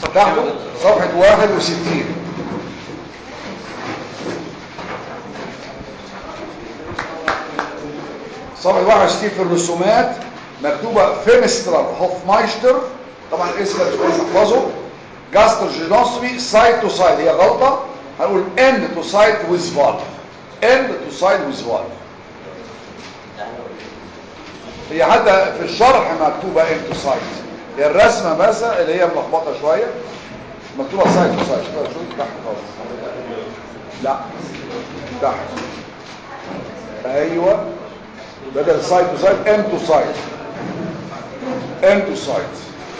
تحته صفحة 61 صفحة 61 في الرسومات مكتوبة فينسترال هوفمايشتر طبعا الاسم ده مش كويس احفظه جاستروجينوسمي سايد تو سايد هي غلطة هنقول end to side with valve end to side with valve هي حتى في الشرح مكتوبة end to side هي الرسمة بس اللي هي ملخبطة شوية مكتوبة سايد تو سايد شوف شوف تحت خالص لا تحت ايوه بدل سايد تو سايد end to side end to side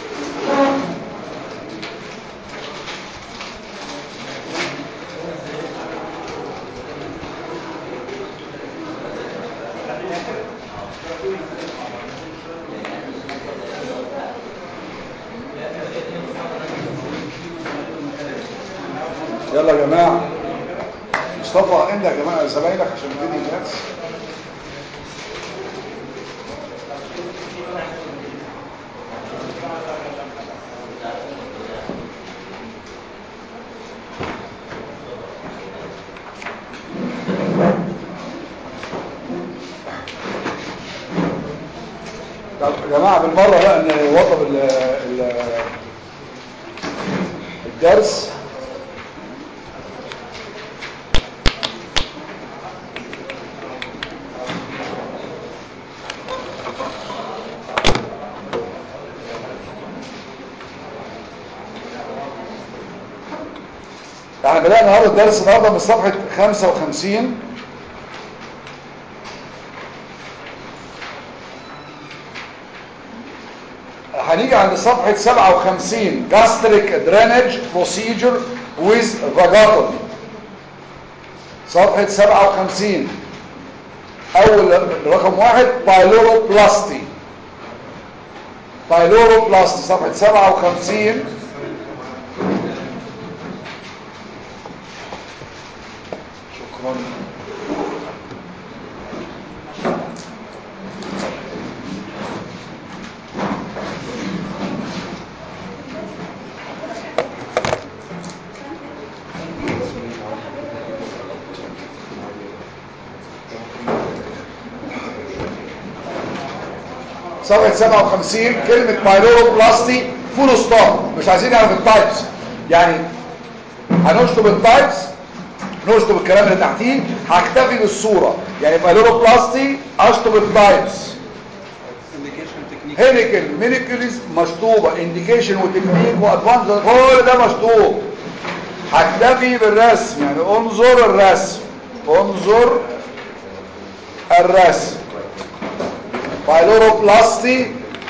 يلا يا جماعة مصطفى انت يا جماعة زمايلك عشان نبتدي الناس طب يا جماعة بالمرة بقى نوضب ال ال الدرس احنا بدأنا النهارده الدرس النهارده من صفحة 55 هنيجي عند صفحة 57 gastric drainage procedure with vagotomy صفحة 57 أول رقم واحد pyloroplasty pyloroplasty صفحة 57 شكرا صفحة 57 كلمة بايلوروبلاستي فول ستوب مش عايزين نعرف التايبس يعني هنشطب التايبس نشطب الكلام اللي تحتيه هكتفي بالصورة يعني بايلوروبلاستي اشطب التايبس هينيكل مينيكوليز مشطوبة انديكيشن وتكنيك وادفانس كل ده مشطوب هكتفي بالرسم يعني انظر الرسم انظر الرسم بايلوروبلاستي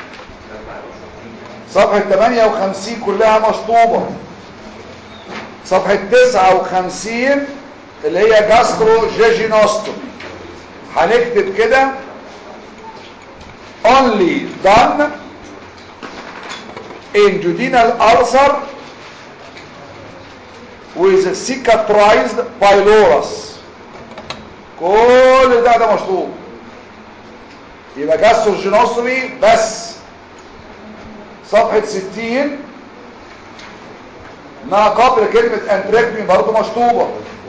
صفحة 58 كلها مشطوبة صفحة 59 اللي هي جاسترو جيجينوستومي هنكتب كده only done in duodenal ulcer with cicatrized pylorus كل ده ده مشطوب يبقى جاستروجينوستومي بس صفحة 60 ما قبل كلمة انتريكمي برضو مشطوبة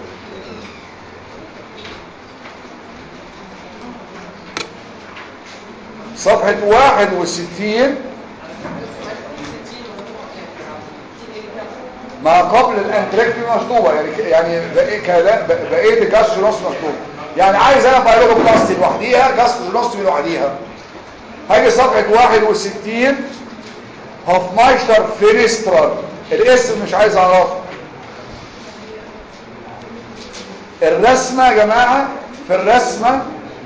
صفحة 61 ما قبل الانتريكمي مشطوبة يعني يعني بقية الجاستروجينوستومي مشطوبة يعني عايز انا بايلوجوبلاستي لوحديها جاستروجينوستومي لوحديها هاجي صفحة 61 هوفمايشتر فينسترال الاسم مش عايز اعرفه الرسمة يا جماعة في الرسمة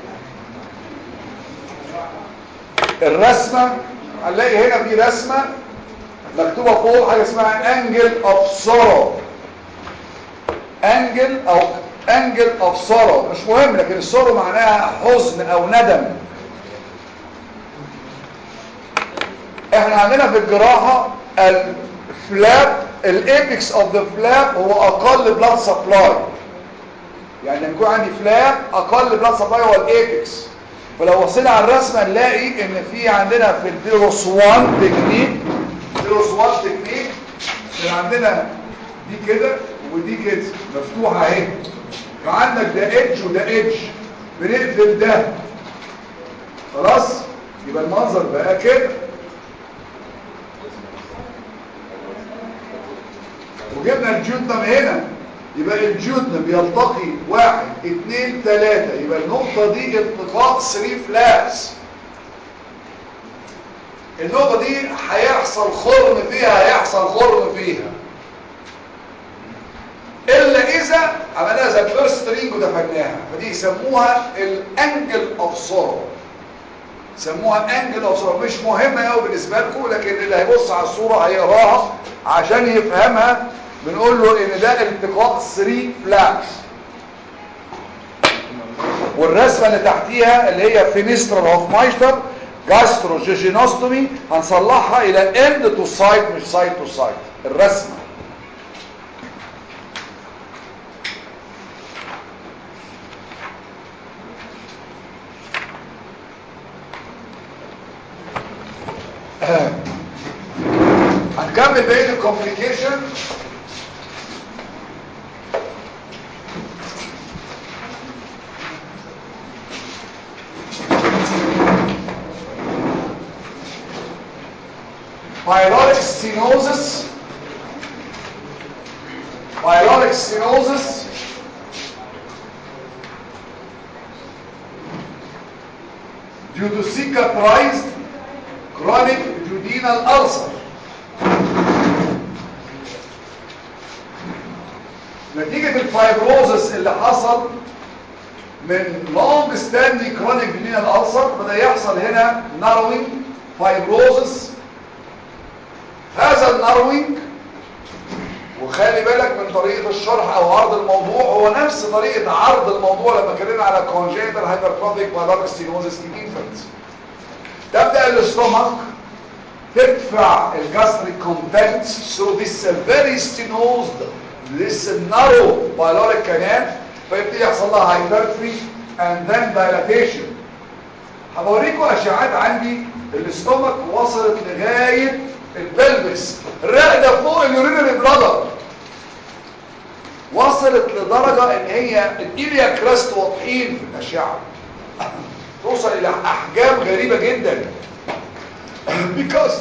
الرسمة هنلاقي هنا في رسمة مكتوبة فوق حاجة اسمها انجل اوف سورو انجل او انجل اوف سورو مش مهم لكن السورو معناها حزن او ندم احنا عندنا في الجراحة الفلاب الابيكس اوف ذا فلاب هو اقل بلاد سبلاي يعني لما يكون عندي فلاب اقل بلاد سبلاي هو الابيكس فلو بصينا على الرسمه نلاقي ان في عندنا في الفيروس 1 تكنيك فيروس 1 تكنيك كان عندنا دي كده ودي كده مفتوحة اهي فعندك ده ايدج وده ايدج بنقفل ده خلاص يبقى المنظر بقى كده وجبنا الجيوتنم هنا يبقى الجيوتنم بيلتقي واحد اتنين تلاتة يبقى النقطة دي التقاء 3 فلابس النقطة دي هيحصل خرم فيها هيحصل خرم فيها الا اذا عملناها زي الفيرست رينج ودفناها فدي يسموها الانجل اوف سورو سموها انجل اوف سورو مش مهمه قوي بالنسبه لكم لكن اللي هيبص على الصوره هيقراها عشان يفهمها بنقول له ان ده التقاء 3 فلابس والرسمه اللي تحتيها اللي هي فينسترال اوف مايشتر جاستروجيجينوستومي هنصلحها الى اند تو سايت مش سايت تو سايت الرسمه هنكمل بقيه الكومبليكيشن pyloric stenosis pyloric stenosis due to cicatrized chronic duodenal ulcer نتيجة الفايبروزس اللي حصل من long standing chronic duodenal ulcer بدأ يحصل هنا narrowing fibrosis هذا الناروينج وخلي بالك من طريقة الشرح او عرض الموضوع هو نفس طريقة عرض الموضوع لما اتكلمنا على congenital hypertrophic pyloric stenosis in infants تبدأ الاستومك تدفع الجاستريك contents so this very stenosed this narrow pyloric canal فيبتدي يحصل لها hypertrophy and then dilatation هبوريكم اشعاعات عندي الاستومك وصلت لغاية البلبس الرقدة فوق اليورينري بلادر وصلت لدرجة ان هي الايليا كراست واضحين في الاشعة توصل الى احجام غريبة جدا because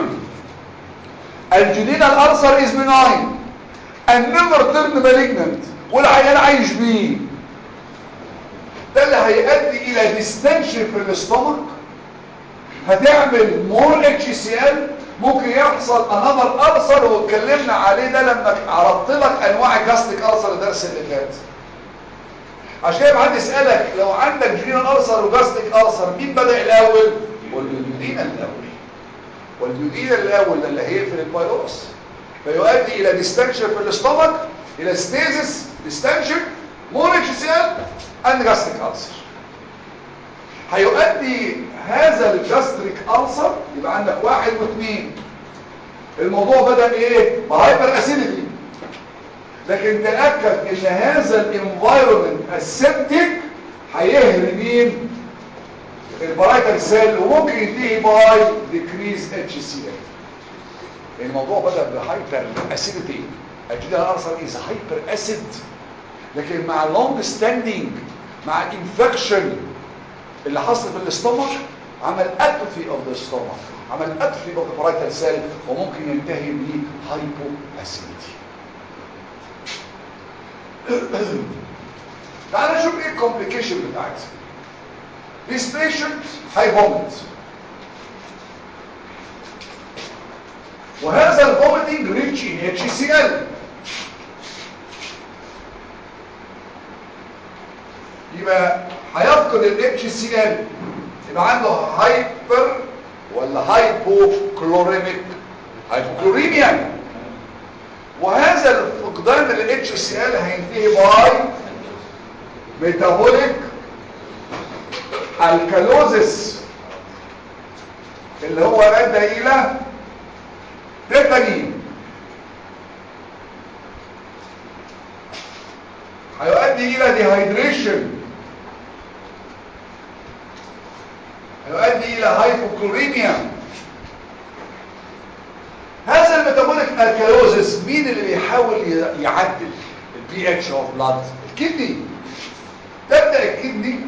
الجديدة الالسر is benign and never turned malignant والعيان عايش بيه ده اللي هيؤدي الى ديستنشن في الاستومك هتعمل مور اتش سي ال ممكن يحصل انذر ألسر واتكلمنا عليه ده لما عرضت لك انواع الجاستيك ألسر الدرس اللي فات عشان كده حد يسالك لو عندك جينال ألسر وجاستيك ألسر مين بدا الاول والبيودينا الاول والبيودينا الاول ده اللي هيقفل البايلورس فيؤدي الى ديستنشن في الاستومك الى ستيزس ديستنشن مور اتش سي ال اند جاستيك ألسر هيؤدي هذا الجاستريك ألسر يبقى عندك واحد واثنين الموضوع بدأ ايه بهايبر اسيديتي لكن تأكد ان هذا الانفايرومنت السبتيك هيهري مين البرايتال سيل وممكن ينتهي باي ديكريز اتش سي ال الموضوع بدأ بهايبر اسيديتي الجديد الألسر از هايبر اسيد لكن مع لونج ستاندينج مع انفكشن اللي حصل في الاستومك عمل اتروفي اوف ذا ستومك عمل اتروفي اوف ذا برايتال سيل وممكن ينتهي بهايبو اسيديتي تعال نشوف ايه الكومبليكيشن بتاعتها This patient هيفومت وهذا الفوميتنج ريتش ان اتش سي ال يبقى هيفقد الاتش سي ال يبقى عنده هايبر ولا هايبو كلوريميك هايبوكلوريميا وهذا الفقدان الاتش سي ال هينتهي باي ميتابوليك الكالوزس اللي هو ادى الى تيتاني هيؤدي الى ديهايدريشن هيؤدي الى هايبوكلوريميا هذا الميتابوليك الالكالوزس مين اللي بيحاول ي- يعدل البي اتش اوف بلاد الكدني تبدا الكدني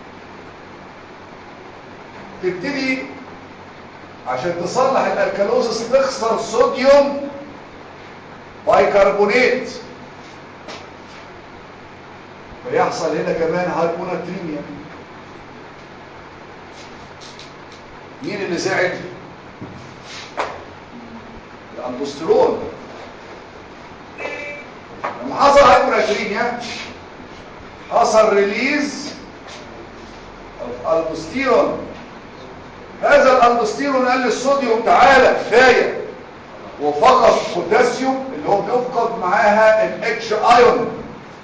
تبتدي عشان تصلح الالكالوزس تخسر صوديوم بايكربونات فيحصل هنا كمان هايبوناتريميا مين اللي زعل الالدوستيرون لما حصل هايبوناتريميا حصل ريليز اوف الدوستيرون هذا الالدوستيرون قال للصوديوم تعالى كفايه وفقد بوتاسيوم اللي هو بيفقد معاها الاتش ايون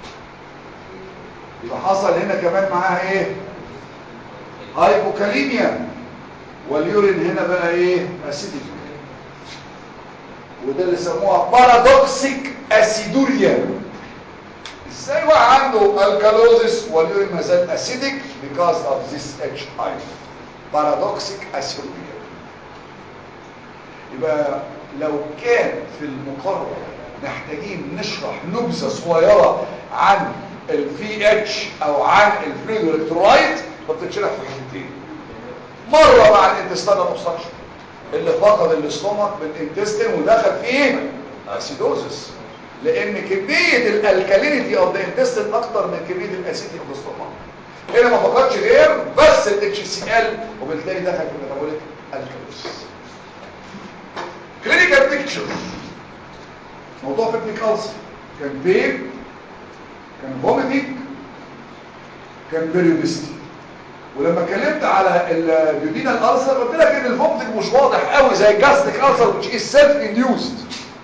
يبقى حصل هنا كمان معاها ايه هايبوكاليميا واليورين هنا بقى ايه اسيديك وده اللي سموها بارادوكسيك اسيدوريا ازاي بقى عنده الكالوزيس واليورين ما زال اسيديك because of this H ion بارادوكسيك اسيدوريا يبقى لو كان في المقرر محتاجين نشرح نبذه صغيره عن الفي اتش او عن الفلويد الكترولايت فبتتشرح في حتتين مره مع الانتستان اوبستراكشن اللي فقد الاستومك بالانتستين ودخل فيه اسيدوزس لان كميه الالكالينيتي اوف ذا انتستين اكتر من كميه الاسيديتي اوف الاستومك هنا ما فقدش غير بس الاتش سي ال وبالتالي دخل في الميتابوليك الكالوزس كلينيكال بيكتشر موضوع بيبنيك ألسر كان بين كان فوميتنج كان بيريودستي ولما اتكلمت على الديودينال ألسر قلت لك ان الفوميتنج مش واضح قوي زي الجاستيك ألسر which is self induced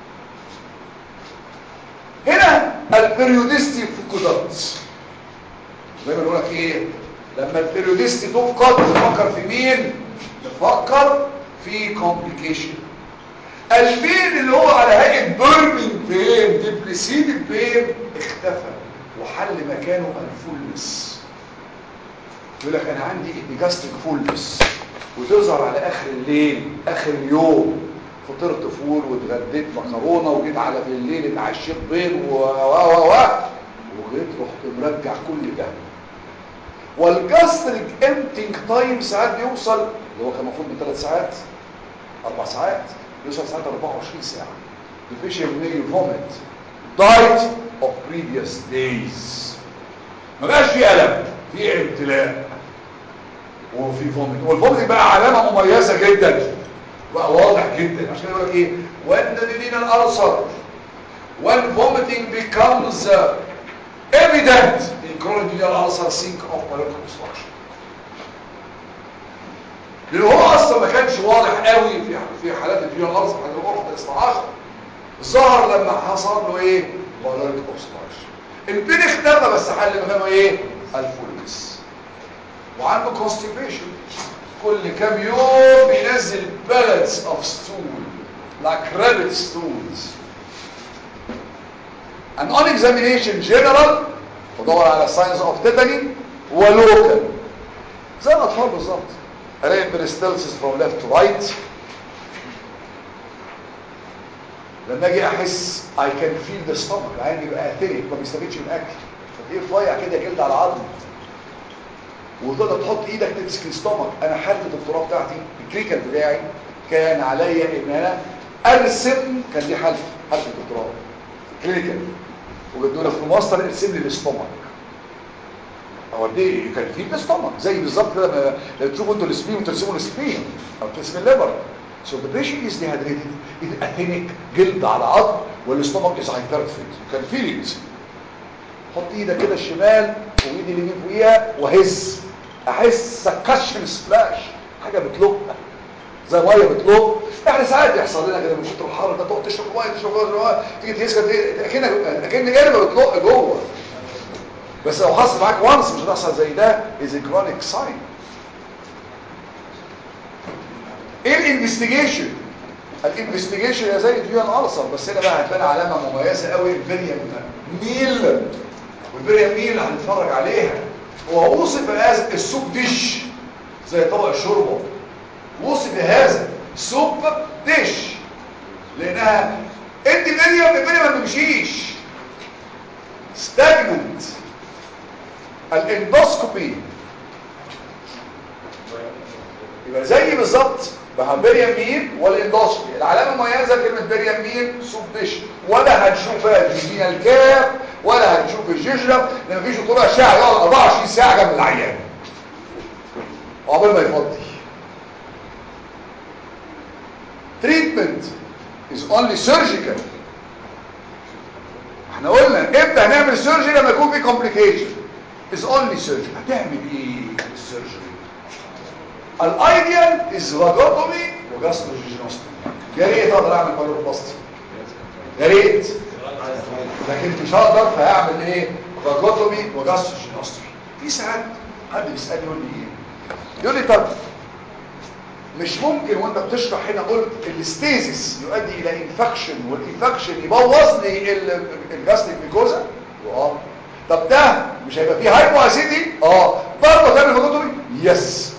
هنا البيريودستي فقدت زي ما بقول لك ايه لما البيريودستي تفقد نفكر في مين نفكر في complication البين اللي هو على هيئه بيرنينج بين ديبليسيتد بين اختفى وحل مكانه الفولنس يقول لك انا عندي ابيجاستريك فولنس وتظهر على اخر الليل اخر اليوم فطرت فول واتغديت مكرونه وجيت على بالليل اتعشيت بيض و و و و وجيت رحت مرجع كل ده والجاستريك امتنج تايم ساعات بيوصل اللي هو كان المفروض من ثلاث ساعات اربع ساعات يوصل ساعات 24 ساعة the patient may vomit died of previous days ما بقاش في ألم في امتلاء وفي فوميت والفوميت بقى علامة مميزة جدا بقى واضح جدا عشان يقول لك ايه when the renal ulcer when vomiting becomes uh, evident in chronic renal ulcer think of biotic obstruction لان هو اصلا ما كانش واضح قوي في في حالات الفيون الارض في حالات الاخرى 19 ظهر لما حصل له ايه بالوريك اوبستراكشن البين اختفى بس حل مكانه ايه الفولنس وعنده كونستيبيشن كل كام يوم بينزل بلدز اوف ستول like rabbit stools an on examination general ودور على signs of tetany ولوكال زي الاطفال بالظبط الاقي بريستلسس from left to right لما اجي احس I can feel the stomach العين يبقى اتنك ما بيستفيدش من الاكل فتلاقيه رفيع كده جلد على عظم وتقدر تحط ايدك تمسك الستومك انا حالة الدكتوراه بتاعتي الكليكال بتاعي كان عليا ان انا ارسم كان دي حالة حالة الدكتوراه كلينيكال وبدونا في مصر ارسم لي الستومك اوديه كان في الاستومك زي بالظبط كده لما تشوفوا انتوا السبين وترسموا السبين او ترسم الليبر So the patient is dehydrated, is athenic, جلد على عظم والاستومك is hypertrophied. You can feel it. حط ايدك كده الشمال وايدي اليمين فوقيها وهز احس سكشن سبلاش حاجه بتلق زي ميه بتلق يعني ساعات يحصل لنا كده من كتر الحر ده تقعد تشرب ميه تشرب ميه تيجي تهز اكنك اكن قربه بتلق جوه بس لو حصل معاك وانس مش هتحصل زي ده is a chronic sign ايه الانفستيجيشن الانفستيجيشن يا زي ديون ألسر بس هنا بقى هتبان علامة مميزة قوي الفيريام ميل والفيريام ميل هنتفرج عليها هو وصف هذا السوب ديش زي طبق الشوربه وصف هذا سوب ديش لانها ادي مليون المليون ما بيمشيش ستاجننت الاندوسكوبي يبقى زي بالظبط بقى بريم مين والاندوسكوبي العلامه المميزه كلمه بريم مين سوبديش ولا هتشوف الجينيا الكاب ولا هتشوف الججرة لان مفيش دكتور اشعه يقعد 24 ساعه جنب العيان وقبل ما يفضي treatment is only surgical احنا قلنا امتى هنعمل سيرجري لما يكون في complication is only surgery هتعمل ايه السيرجري الايديال از فاجوتومي وجاستروجينوستومي يا ريت اقدر اعمل بالوبلاستي يا ريت لكن مش هقدر فهعمل ايه فاجوتومي وجاستروجينوستومي في ساعات حد بيسالني يقول لي ايه يقول لي طب مش ممكن وانت بتشرح هنا قلت الاستيزيس يؤدي الى انفكشن والانفكشن يبوظ لي الجاستريك ميكوزا اه طب ده مش هيبقى فيه هايبو اسيدي اه برضه تعمل فاجوتومي يس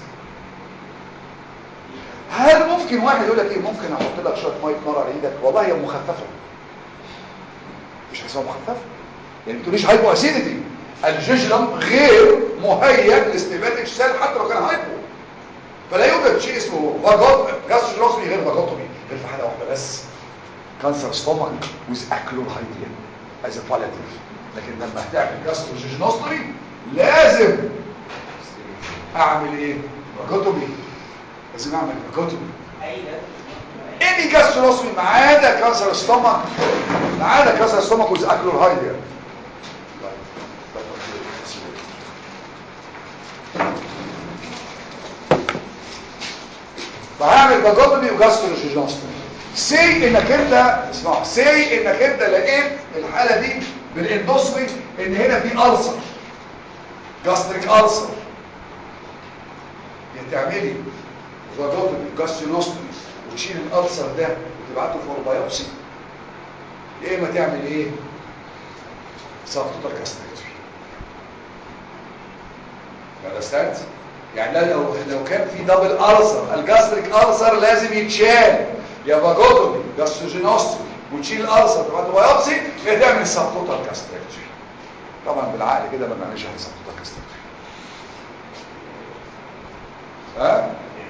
هل ممكن واحد يقول لك ايه ممكن احط لك شويه ميه نار على ايدك والله هي مخففه مش حسابها مخففه يعني ما تقوليش هايبو اسيديتي الججرم غير مهيئ لاستقبال اجسال حتى لو كان هايبو فلا يوجد شيء اسمه فاجوت جاستروجينوستومي غير فاجوتومي غير في حاله واحده بس كانسر ستومك ويز اكلورهايدرين از باليتيف لكن لما هتعمل جاستروجينوستومي لازم اعمل ايه فاجوتومي لازم اعمل فاجوتومي اني جاستروجينوستومي ما عدا كانسر ستومك ما عدا كانسر ستومك ويز اكلورهايدرين فهعمل باجوتومي وجاستروجينوستومي سي انك انت اسمع سي انك انت لقيت الحاله دي بالاندوسمي ان هنا في ألسر جاستريك ألسر يا تعملي باجوتومي وجاستروجينوستومي وتشيل الألسر ده وتبعته فور بايوبسي يا اما تعمل ايه سبتوتال كاستريكتوري understand يعني لو لو كان في دبل ألسر الجاستريك ألسر لازم يتشال يا باجوتومي جاستروجينوستومي وتشيل الألسر تبعته بايوبسي يا تعمل سبتوتال كاستريكتوري طبعا بالعقل كده ما بنعملش على سبتوتال كاستريكتوري ها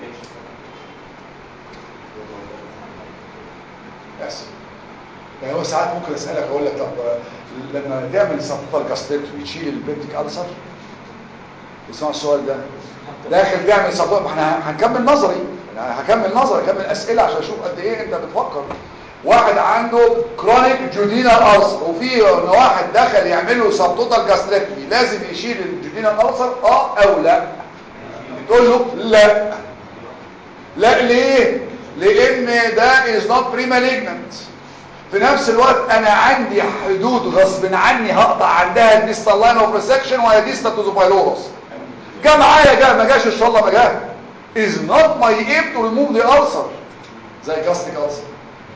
بس يعني هو ساعات ممكن اسالك اقول لك طب لما تعمل سبتوتال كاستريكتوري تشيل البنتك ألسر اسمع السؤال ده داخل تعمل سبتوتال ما احنا هنكمل نظري يعني هكمل نظري هكمل اسئله عشان اشوف قد ايه انت بتفكر واحد عنده كرونيك جودينال ألسر وفي واحد دخل يعمل له سبتوتال جاستريكتومي لازم يشيل الجودينال ألسر اه او لا تقول له لا لا ليه لان ده is not pre-malignant في نفس الوقت انا عندي حدود غصب عني هقطع عندها الديستال لاين اوف ريسكشن وهي ديستال تو ذا بايلورس جه معايا جه ما جاش ان شاء الله ما جه is not my aim to remove the ulcer زي gastric ulcer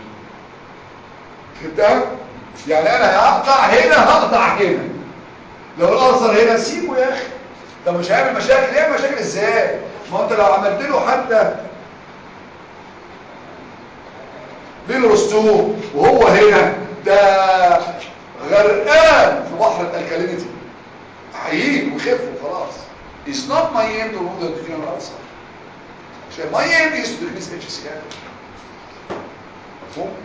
فهمتها يعني انا هقطع هنا هقطع هنا لو الالسر هنا سيبه يا اخي طب مش هيعمل مشاكل يعمل مشاكل ازاي ما انت لو عملت له حتى بيلروستو وهو هنا ده غرقان في بحر الالكالينيتي هيجي ويخف وخلاص It's not my aim to remove the duodenal ulcer. عشان my aim is to decrease HCl. مفهوم؟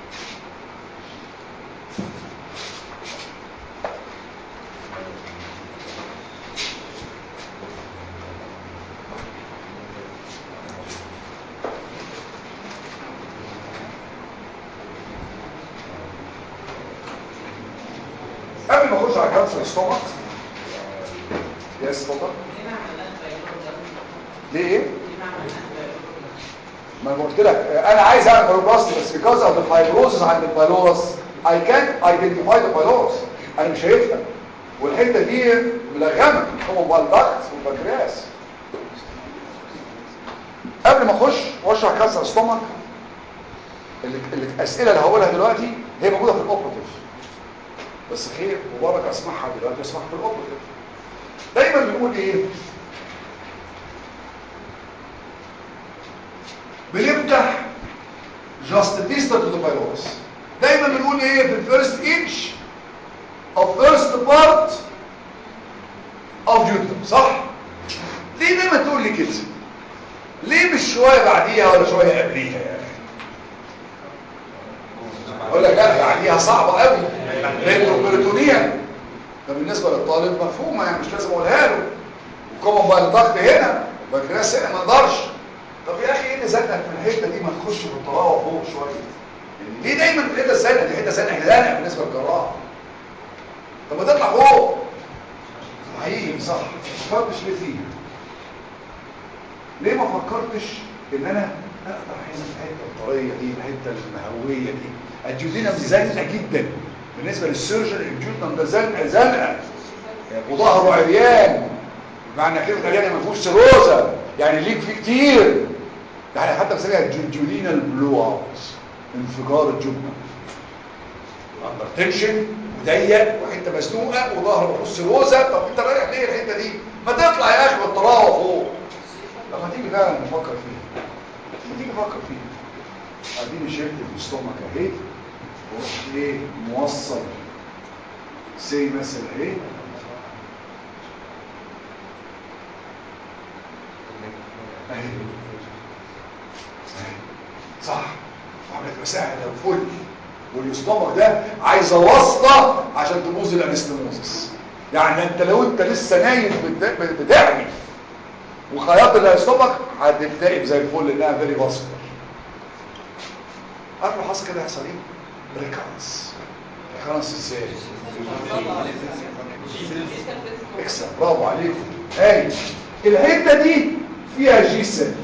قبل ما اخش على كانسر الستومك يس اتفضل ليه ايه ما انا قلت لك انا عايز اعمل بايلوبلاستي بس because of the fibrosis عند البايلورس I can't identify the pylorus انا مش شايفها والحته دي ملغمه هو بالدكت والبنكرياس قبل ما اخش واشرح كانسر الستومك الاسئله اللي هقولها دلوقتي هي موجوده في الاوبراتيف بس خير مبارك اسمعها دلوقتي اسمعها في الاوبراتيف دايما بنقول ايه بنفتح جاست تيستر تو ذا بايلورس دايما دايما بنقول ايه في الفيرست انش او فيرست بارت اوف جودم صح ليه دايما تقول لي كده ليه مش شويه بعديها ولا شويه قبليها يا اخي اقول لك لا بعديها صعبه قوي ريتروبيريتونيا فبالنسبه للطالب مفهومه يعني مش لازم اقولها له وكمان بقى الضغط هنا والكلاس هنا ما اقدرش طب يا اخي ايه اللي زنقك في الحته دي ما تخش في الطراوه فوق شويه يعني ليه دايما في الحته الزنقه دي حته زنقه زنقه بالنسبه للجراح طب ما تطلع فوق حقيقي صح ما فكرتش ليه فيه ليه ما فكرتش ان انا اقطع هنا الحته الطريه دي الحته المهويه دي الجيودينم زنقه جدا بالنسبه للسيرجن الجيودينم ده زنقه زنقه وظهره عريان معنى كلمه عريان ما فيهوش سيروزا يعني ليك فيه كتير يعني حتى بنسميها الجيودينال بلو اوت انفجار الجبنه اندر تنشن وضيق وحته مسنوقه وظهر ما فيهوش سيروزا طب انت رايح ليه الحته دي ما تطلع يا اخي بالطراوه فوق لما تيجي فعلا نفكر فيها لما تيجي نفكر فيها اديني شلت الاستومك اهي ورحت ايه موصل سي مثلا ايه اهي اهي صح وعملت مساحه وفل والاستومك ده عايزه واسطه عشان تبوظ الانستموزس يعني انت لو انت لسه نايم بت- بتعمل وخياط الاستومك هتلتئم زي الفل انها فيري فاسكولار عارف لو حصل كده هيحصل ايه ريكارنس ريكارنس ازاي اكسب برافو عليكم هاي الحته دي فيها جي سيل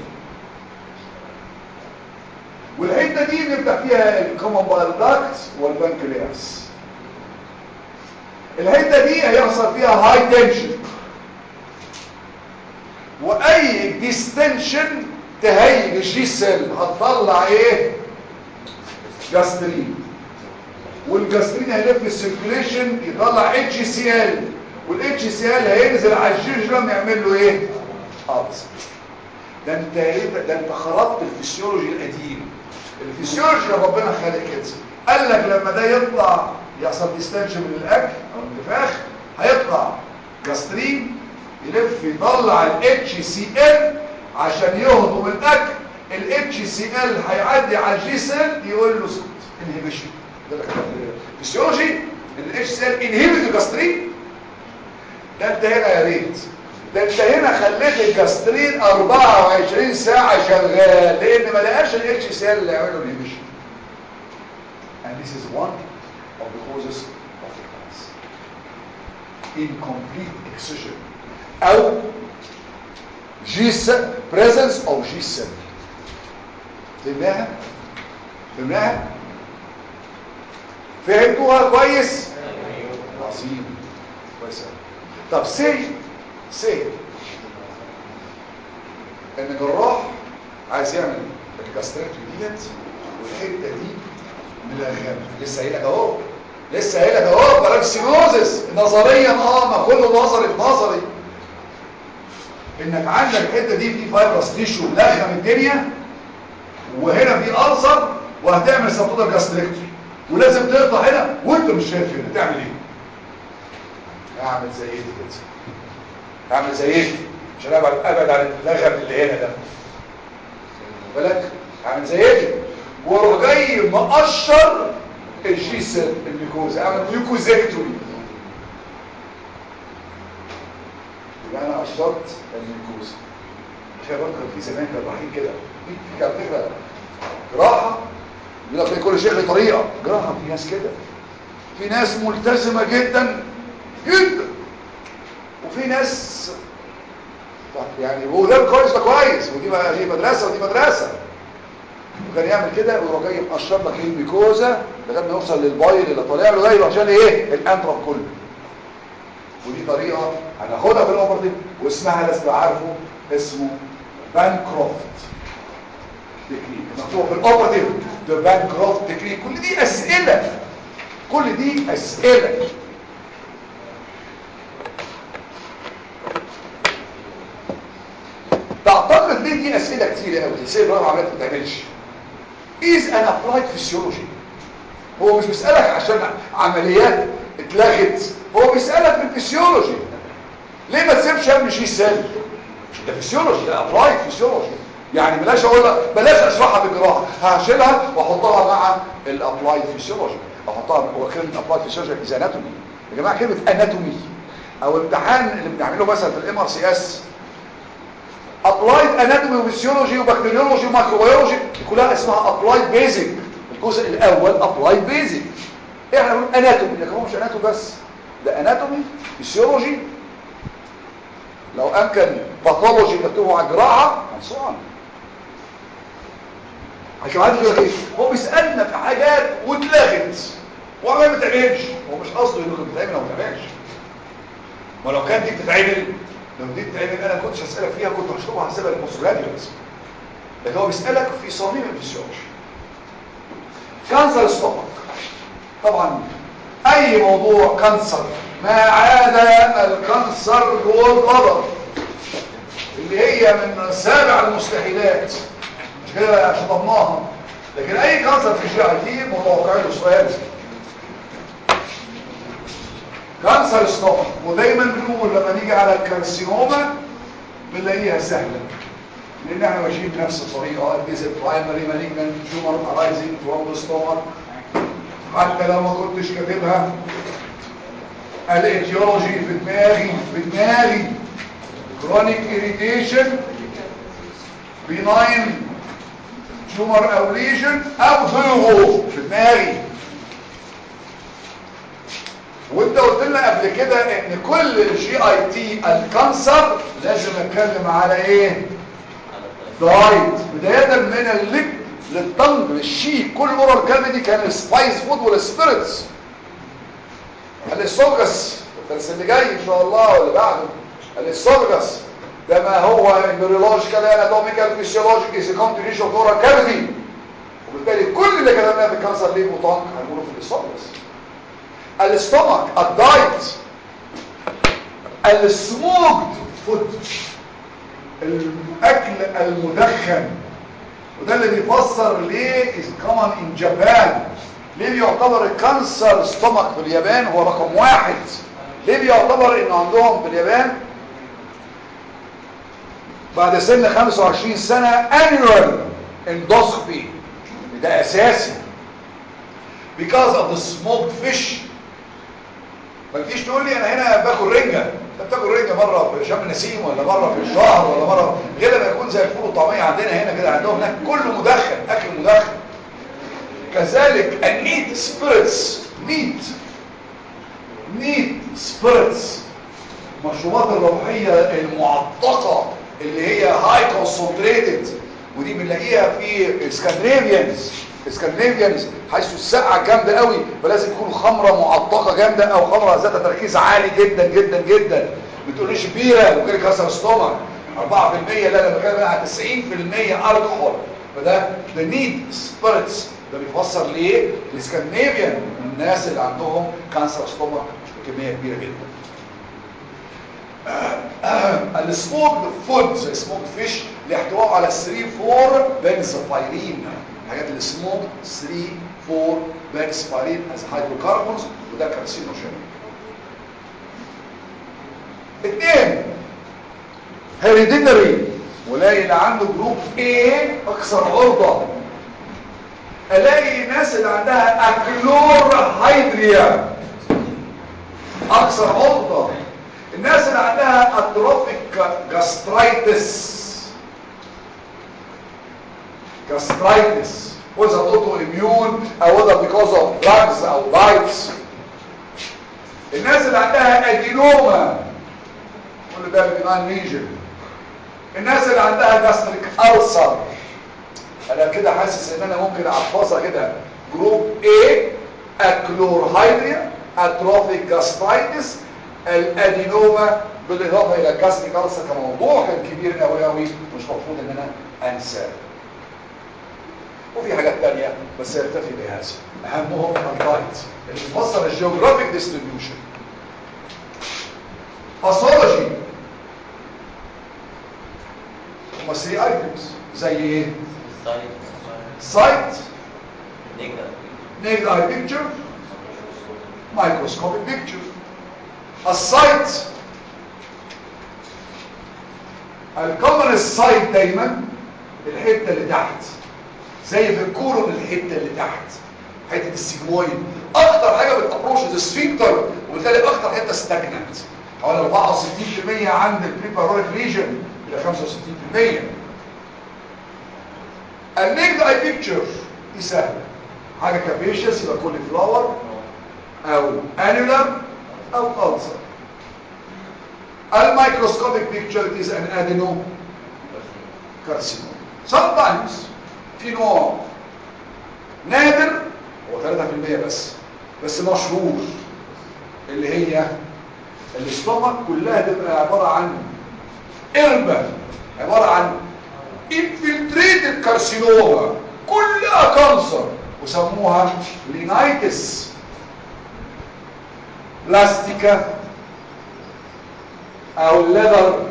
والحته دي بيفتح فيها الكومن بايل داكت والبنكرياس الحته دي هيحصل فيها هاي تنشن واي ديستنشن تهيج الجي سيل هتطلع ايه جاسترين والجاسترين هيلف السيركيليشن يطلع اتش سي ال والاتش سي ال هينزل على الجيجرام يعمل له ايه ابس ده انت ايه ده انت خربت الفسيولوجي القديم الفسيولوجي اللي ربنا خلق كده قال لك لما ده يطلع يحصل ديستنشن من الاكل او انتفاخ هيطلع جاسترين يلف يطلع الاتش سي ال عشان يهضم الاكل الاتش سي ال هيعدي على الجي سيل يقول له سكت انهبيشن ده الفسيولوجي ان الاتش سي ال انهبت الجاسترين ده انت هنا يا ريت ده انت هنا خليت الجاسترين 24 ساعة شغال لان ما لقاش الاتش سي ال اللي يعمله انهبيشن and this is one of the causes of the cancer incomplete excision او جي سيل presence of جي سيل فهمناها فهمناها فهمتوها كويس عظيم كويس أوي. طب سي سي ان جراح عايز يعمل الكاستريتو ديت والحته دي ملغمه لسه قايل لك اهو لسه قايل لك اهو باراكسينوزس نظريا اه ما كله نظري في نظري انك عندك الحته دي في فايبرس تيشو لغم الدنيا وهنا في ألسر وهتعمل سبتوتال جاستريكتوري ولازم تقطع هنا وانت مش شايف هنا تعمل ايه اعمل زي ايه كده اعمل زي ايه عشان ابعد ابعد عن اللغم اللي هنا ده بالك اعمل زي ايه واروح جاي مقشر الجي سيل الميكوزا اعمل ميوكوزيكتوري يبقى انا قشرت الميكوزا فيها برضه كان في زمان كانوا رايحين كده في في على فكره جراحه يقول لك كل شيخ له طريقه جراحه في ناس كده في ناس ملتزمه جدا جدا وفي ناس يعني هو ده كويس ده كويس ودي بقى دي مدرسه ودي مدرسه وكان يعمل كده ويروح جاي مقشر لك الميكوزا لغايه ما يوصل للبايل اللي طالع له ده عشان ايه الانترم كله ودي طريقه هناخدها في الاوبرتيف واسمها لازم عارفه اسمه بانكروفت تكنيك مكتوب في الاوبرتيف ده بانكروفت تكنيك كل دي اسئله كل دي اسئله تعتقد ليه دي اسئله كتير قوي ازاي الرابعه عملت ما بتعملش is an applied physiology هو مش بيسالك عشان عمليات اتلغت هو بيسالك بالفسيولوجي ليه ما تسيبش يا ابني شيء سال ده فسيولوجي ده ابلايد فسيولوجي يعني بلاش اقول لك بلاش اشرحها بالجراحه هشيلها واحطها مع الابلايد فسيولوجي احطها هو كلمه ابلايد فسيولوجي از اناتومي يا جماعه كلمه اناتومي او الامتحان اللي بنعمله مثلا في الام ار سي اس ابلايد اناتومي وفسيولوجي وبكتيريولوجي وميكروبيولوجي كلها اسمها ابلايد بيزك الجزء الاول ابلايد بيزك احنا بنقول اناتومي لكن هو مش اناتومي بس ده اناتومي فسيولوجي لو امكن باثولوجي نكتبه على الجراحه هنسوان عشان عايز يقول ايه هو بيسالنا في حاجات واتلغت وما بتعملش هو مش قصده انه بتتعمل او ما بتعملش ولو كان دي بتتعمل لو دي بتتعمل انا كنتش هسالك فيها كنت هشربها هسيبها للبوست جراديويتس لكن هو بيسالك في صميم الفسيولوجي كانسر ستومك طبعا اي موضوع كانسر ما عدا الكانسر جوه الغدر اللي هي من سابع المستحيلات مش كده شطبناها لكن اي كانسر في الجي اي تي متوقع له سؤال كانسر ستومك ودايما بنقول لما نيجي على الكارسينوما بنلاقيها سهله لان احنا ماشيين بنفس الطريقه ديز برايمري مالجنت تيومر ارايزنج فروم ذا ستومك حتى لو ما كنتش كاتبها الايتيولوجي في دماغي في دماغي كرونيك اريتيشن بيناين تيومر او ليجن او ذيوغو في دماغي وانت قلت لنا قبل كده ان كل الجي اي تي الكانسر لازم اتكلم على ايه دايت بدايه من اللب للطنج للشيك كل اورال كافيتي كان السبايس فود والسبيريتس الاسوجس الدرس اللي جاي ان شاء الله واللي بعده الاسوجس ده ما هو امبريولوجيكال اناتوميكال فيسيولوجيك از كونتينيوشن اوف اورال كافيتي وبالتالي كل اللي كتبناه في الكانسر ليه وطنج هنقوله في الاسوجس الاستومك الدايت السموكد فود الاكل المدخن وده اللي بيفسر ليه is common in Japan ليه بيعتبر الكانسر ستومك في اليابان هو رقم واحد ليه بيعتبر انه عندهم في اليابان بعد سن 25 سنة annual endoscopy ده اساسي because of the smoked fish ما تجيش تقول لي انا هنا باكل رنجة انت بتاكل رنجة مرة في شم نسيم ولا مرة في الشهر ولا مرة غير ما يكون زي الفول والطعمية عندنا هنا كده عندهم هناك كله مدخن اكل مدخن كذلك النيت سبيرتس نيت نيت سبيرتس المشروبات الروحية المعتقة اللي هي هاي كونسنتريتد ودي بنلاقيها في اسكندنافيانز اسكندنافيانز حيث السقعه جامده قوي فلازم يكون خمره معطقه جامده او خمره ذات تركيز عالي جدا جدا جدا ما تقوليش بيره ممكن يكسر ستومك 4% لا انا بتكلم على 90% الكحول فده ده نيد سبيرتس ده بيفسر ليه الاسكندنافيان الناس اللي عندهم كانسر ستومك بكميه كبيره جدا السموكد فود زي سموكد فيش لاحتوائه على 3 4 بنزفايرين الحاجات اللي سموك 3 4 بنزفايرين از هيدروكربونز وده كارسينوجين اثنين هيريديتري ولاقي اللي عنده جروب A اكثر عرضه الاقي ناس اللي عندها اكلور هيدريا اكثر عرضه الناس اللي عندها اتروفيك جاسترايتس gastritis whether autoimmune او whether because of drugs او diets الناس اللي عندها ادينوما كل ده بناين ليجن الناس اللي عندها جاستريك ألسر انا كده حاسس ان انا ممكن احفظها كده جروب A اكلورهيدريا اتروفيك جاسترايتس الادينوما بالاضافه الى الجاستريك ألسر كموضوع كان كبير قوي قوي مش مفروض ان انا انساه وفي حاجات تانية بس يرتفي بهذا اهمهم الدايت اللي بيفسر الجيوغرافيك ديستريبيوشن باثولوجي هما 3 ايتمز زي ايه سايت naked eye picture microscopic picture السايت الكومن السايت دايما الحته اللي تحت زي في الكورون الحته اللي تحت حته السيجمويد اكتر حاجه بتابروش السفنكتر وبالتالي اكتر حته ستاجننت حوالي 64% عند البريباروريك ليجن الى 65% النيكد اي بيكتشر دي سهله حاجه كابيشيس يبقى كل فلاور او انيولار او ألسر الميكروسكوبيك بيكتشر is an adeno carcinoma sometimes في نوع نادر هو 3% بس بس مشهور اللي هي الاستومك كلها تبقى عبارة عن قربة عبارة عن infiltrated carcinoma كلها كانسر وسموها لينايتس بلاستيكا او ليذر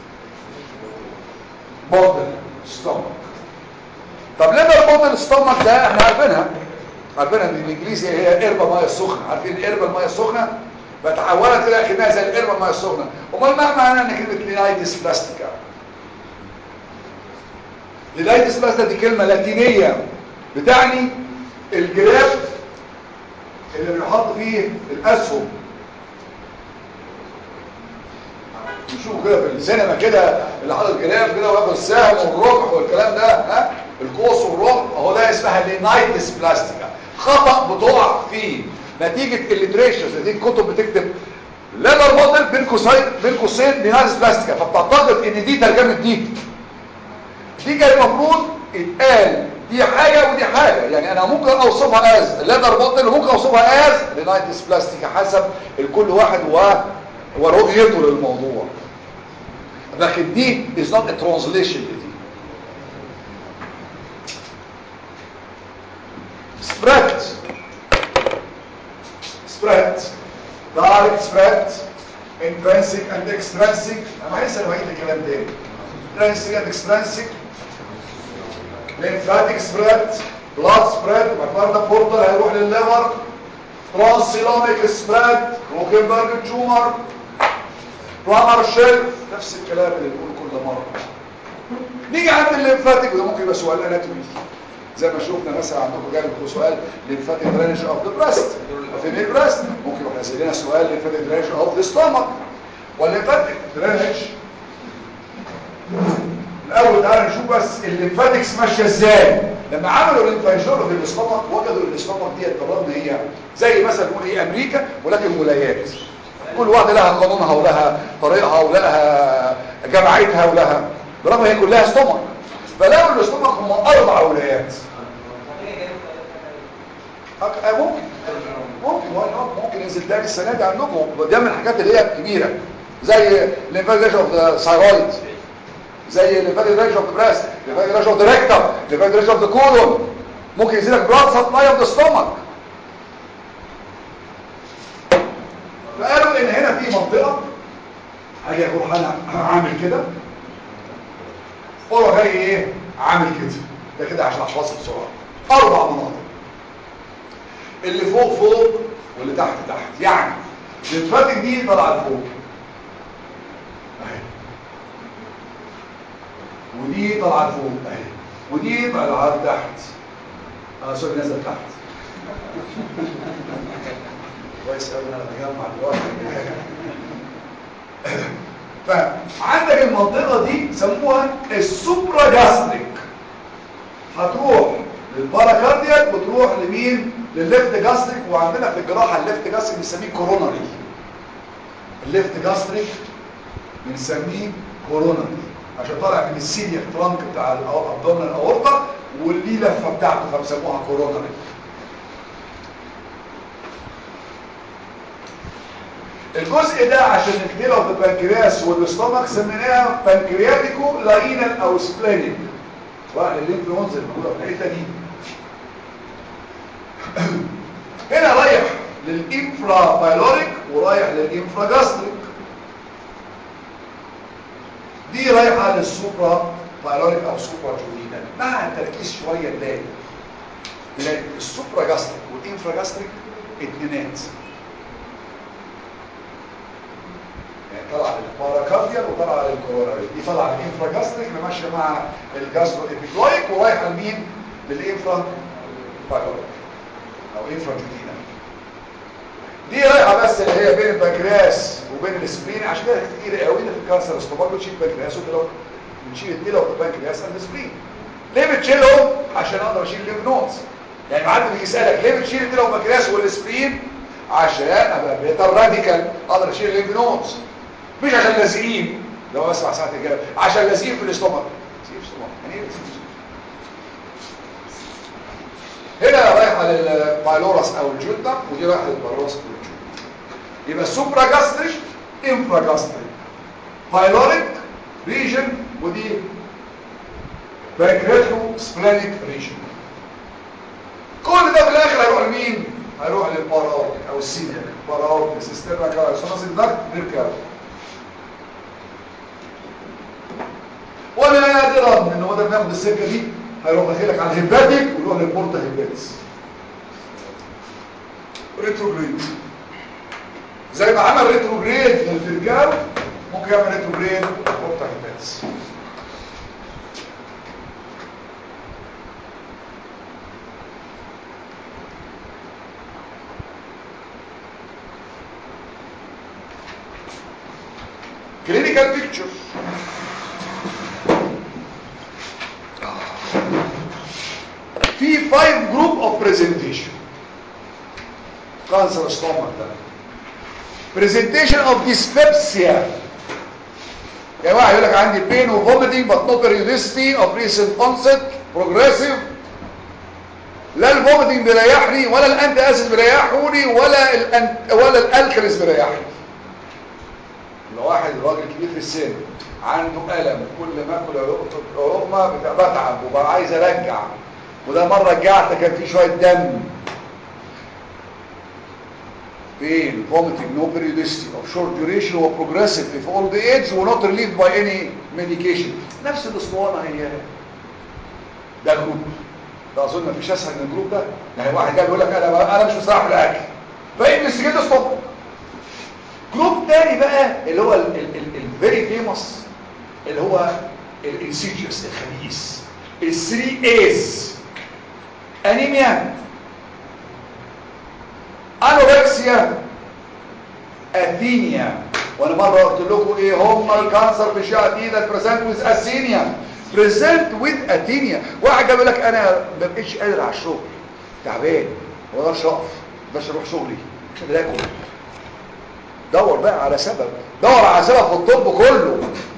بوتل ستومك طب ليذر بوتل ستومك ده احنا عارفينها عارفينها من الانجليزي هي قربة ميه سخنه عارفين القربة الميه السخنه فتحولت كده كانها زي القربة الميه السخنه امال ما معنى ان كلمه لينايتس بلاستيكا لينايتس بلاستيكا دي كلمه لاتينيه بتعني الجراف اللي بيحط فيه الاسهم نشوف كده في السينما كده اللي حاطط جراف كده واخد السهم والربح والكلام ده ها القوس والربح اهو ده اسمها لينايتس بلاستيكا خطأ بتقع فيه نتيجة الليتريشرز نتيجة كتب بتكتب ليذر بوتل بين قوسين بين قوسين لينايتس بلاستيكا فبتعتقد ان دي ترجمة دي دي كان المفروض يتقال دي حاجة ودي حاجة يعني انا ممكن اوصفها از ليذر بوتل وممكن اوصفها از لينايتس بلاستيكا حسب الكل واحد و ورؤيته للموضوع لكن دي is not a translation لدي spread spread direct spread intrinsic and extrinsic انا عايز انا بعيد الكلام تاني intrinsic and extrinsic lymphatic spread blood spread وبعد ده بورتال هيروح للليفر ترانسيلوميك سبريد روكنبرج تيومر بلامر شيل نفس الكلام اللي بنقوله كل مره نيجي عند الليمفاتيك وده ممكن يبقى سؤال اناتومي زي ما شفنا مثلا عندكم جاي لكم سؤال ليمفاتيك درينج اوف ذا بريست فين البريست ممكن يبقى نازل لنا سؤال ليمفاتيك درينج اوف ذا ستومك والليمفاتيك درينج الاول تعالى نشوف بس الليمفاتكس ماشيه ازاي لما عملوا الليمفانجول في الاستومك وجدوا ان الاستومك دي بالرغم هي زي مثلا نقول ايه امريكا ولكن ولايات كل واحده لها قانونها ولها طريقها ولها جماعتها ولها برغم هي كلها استومك فلقوا الاستومك هم اربع ولايات أك- ممكن ممكن why not؟ ممكن ينزل تاني السنه دي عندكم ده من الحاجات اللي هي الكبيره زي الليمفاجيشن اوف ذا ثايرويد زي الليمفاجيشن اوف ذا بريست الليمفاجيشن اوف ذا ريكتم الليمفاجيشن اوف ذا كولون ممكن يزيدك بلاد سبلاي اوف ذا ستومك فقالوا ان هنا في منطقه هاجي اروح انا عامل كده هو جاي ايه عامل كده ده كده عشان احفظها بسرعه اربع مناطق اللي فوق فوق واللي تحت تحت يعني الليمفاتيك دي طالعه لفوق اهي ودي طالعه لفوق اهي ودي طالعه لتحت اه سوري نازل تحت كويس قوي انا بجمع دلوقتي فعندك المنطقه دي سموها السوبرا جاستريك هتروح للباراكارديال وتروح لمين للليفت جاستريك وعندنا في الجراحه الليفت جاستريك بنسميه كوروناري الليفت جاستريك بنسميه كوروناري عشان طالع من السيليا ترانك بتاع الابدومينال اورتا واللي لفه بتاعته فبسموها كوروناري الجزء ده عشان نكتبه في البنكرياس والاستومك سميناها بنكرياتيكو لاينال او سبلينيك راح للليمف نودز الموجوده في الحته دي هنا رايح للانفرا بايلوريك ورايح للانفرا جاستريك دي رايحه للسوبرا بايلوريك او سوبرا جولينال مع التركيز شويه تاني تلاقي السوبرا جاستريك والانفرا جاستريك اتنينات يعني طلع للباراكارديال وطلع للكوروناري دي طلع للانفرا جاستريك اللي ماشيه مع الجاسترو ابيكلويك ورايحه لمين للانفرا بايوريك او انفرا جديدة دي رايحه بس اللي هي بين البنكرياس وبين السبرين عشان كده كتير قوي في الكانسر استوماك بتشيل البنكرياس وكده بنشيل الديله والبنكرياس والسبرين ليه بتشيلهم عشان اقدر اشيل الليمف نودز يعني معلم بيجي يسالك ليه بتشيل الديله والبنكرياس والسبرين عشان ابقى بيتر راديكال اقدر اشيل الليمف نودز مش عشان لازقين لو اسمع ساعه الاجابه عشان لازقين في الاستومك في الاستومك يعني ايه هنا رايحه للبايلورس او الجلدة ودي رايحه للبايلورس او الجلدة يبقى سوبرا جاستريك انفرا جاستريك بايلوريك ريجن ودي باكريتو سبلانيك ريجن كل ده في الاخر هيروح لمين هيروح للباراورتيك او السينيا باراورتيك سيستما كارسوناسيك داكت نركب ونادرا ان هو ده بناخد السكه دي هيروح داخلك على الهيباتيك ويروح للبورتا هيباتس ريتروجريد زي ما عمل ريتروجريد للفرجال ممكن يعمل ريتروجريد للبورتا هيباتس clinical picture في 5 جروب اوف برزنتيشن كانسر ستومك ده برزنتيشن اوف ديسبيبسيا يا واحد يقول لك عندي بين وفوميتنج بس نو بيريودستي اوف ريسنت اونست بروجريسيف لا الفوميتنج بيريحني ولا الانتي اسيد بيريحوني ولا الانت ولا الالكاليز بيريحني لو واحد راجل كبير في السن عنده الم كل ما اكل عقمه بتعب وبقى عايز ارجع وده مرة رجعت كان في شوية دم pain vomiting no periodicity of short duration و progressive if old age و not relieved by any medication نفس الاسطوانة هي ده جروب ده اظن مفيش اسهل من الجروب ده يعني واحد جاي يقول لك انا انا مش مستريح في الاكل فانفستيجيت ستوب جروب تاني بقى اللي هو الفيري فيموس اللي هو الانسيجيوس الخبيث الثري ايز انيميا انوركسيا اثينيا وانا مره قلت لكم ايه هم الكانسر في شديد بريزنت ويز اثينيا بريزنت ويز اثينيا واحد جاب لك انا ما بقتش قادر على الشغل تعبان ما اقدرش اقف ما اقدرش اروح شغلي مش قادر اكل دور بقى على سبب دور على سبب في الطب كله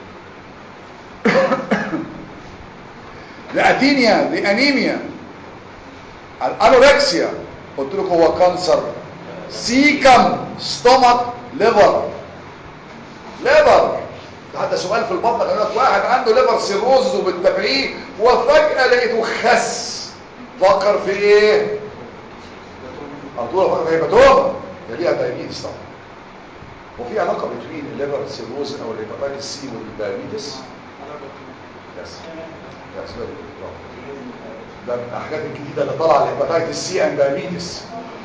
لأثينيا لأنيميا الانوركسيا قلت لكم هو كانسر سيكم ستومك ليفر ليفر ده حتى سؤال في البطن قال لك واحد عنده ليفر سيروز وبتتابعيه وفجأة لقيته خس فكر في ايه على طول فكر في هيباتوما ده ليها دايبيتس طبعا وفي علاقة بين الليفر سيروز او الهيباتيتس سي والدايبيتس يس يس ده من الحاجات الجديدة اللي طالعه الهيباتيتس سي اند دايبيتس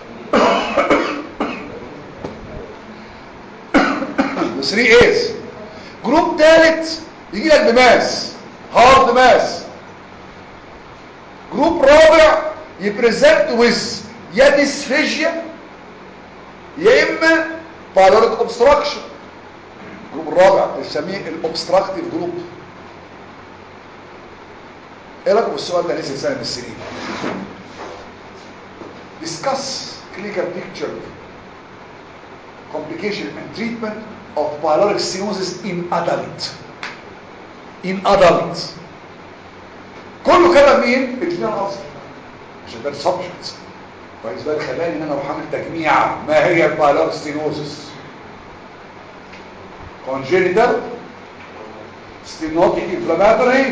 3 ايز جروب ثالث يجي لك بماس هارد ماس جروب رابع يبريزنت ويز يا ديسفيجيا يا اما بايلوريك اوبستراكشن الجروب الرابع بنسميه الاوبستراكتيف جروب ايه رايكم بالسؤال ده نزل سنه من السنين discuss clinical picture complication and treatment of pyloric stenosis in adult in adult كله كلام مين الاثنين اصلا عشان ده السبجكت كويس بقى خلاني ان انا اروح اعمل تجميع ما هي البايلوريك ستينوزس congenital stenotic inflammatory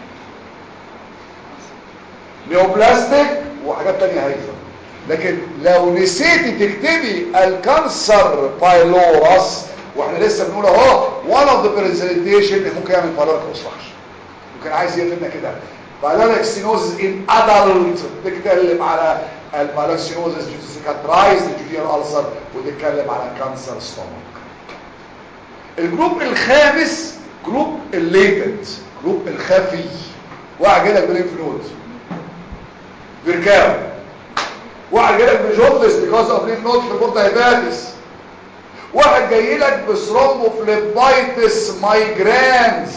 neoplastic وحاجات تانية هايفة لكن لو نسيتي تكتبي الكانسر بايلورس واحنا لسه بنقول اهو one of the presentation ممكن يعمل بايلوريك اوبستراكشن وكان عايز يقفلنا كده بايلوريك ستينوزس ان ادلت بتتكلم على البايلوريك ستينوزس سيكاترايز جونيور ألسر وتتكلم على كانسر ستومك الجروب الخامس جروب الليتنت جروب الخفي واحد جالك بالليمف نود بيركاو واحد جالك بجوندس بيكوز اوف ليمف نود في البورتا هيباتس واحد جاي لك بثرومبوفليبايتس مايجرانز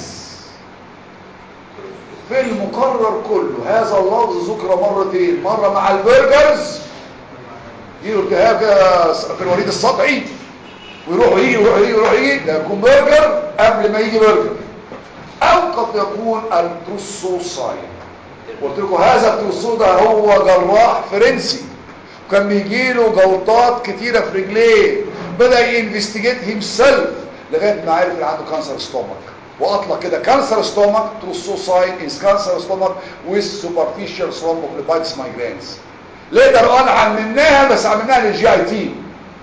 في المقرر كله هذا اللفظ ذكر مرتين مرة مع البرجرز يجيله التهاب كده في الوريد السطعي ويروح يجي ويروح يجي ويروح يجي ده يكون برجر قبل ما يجي برجر او قد يكون التروسوساين قلت لكم هذا التروسو ده هو جراح فرنسي وكان بيجي له جلطات كتيرة في رجليه بدأ ينفستيجيت هيمسيلف لغاية ما عرف ان عنده كانسر ستومك واطلق كده كانسر ستومك تروسوساين از كانسر ستومك with superficial thrombophlebitis migraines ليتر اون عملناها بس عملناها للجي اي تي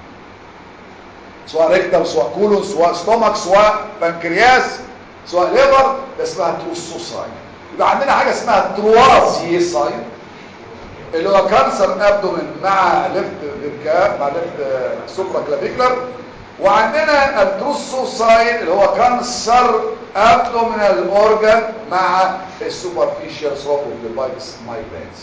سواء ريكتم سواء كولون سواء ستومك سواء بنكرياس سواء ليفر ده اسمها تروسوساين يبقى عندنا حاجه اسمها تروازيساين اللي هو كانسر ابدومين مع ليفت فيركا مع ليفت سوبرا كلافيكولار وعندنا التروسوساين اللي هو كانسر ابدومينال اورجان مع السوبرفيشال ثرومبوفليبايتس مايجرينز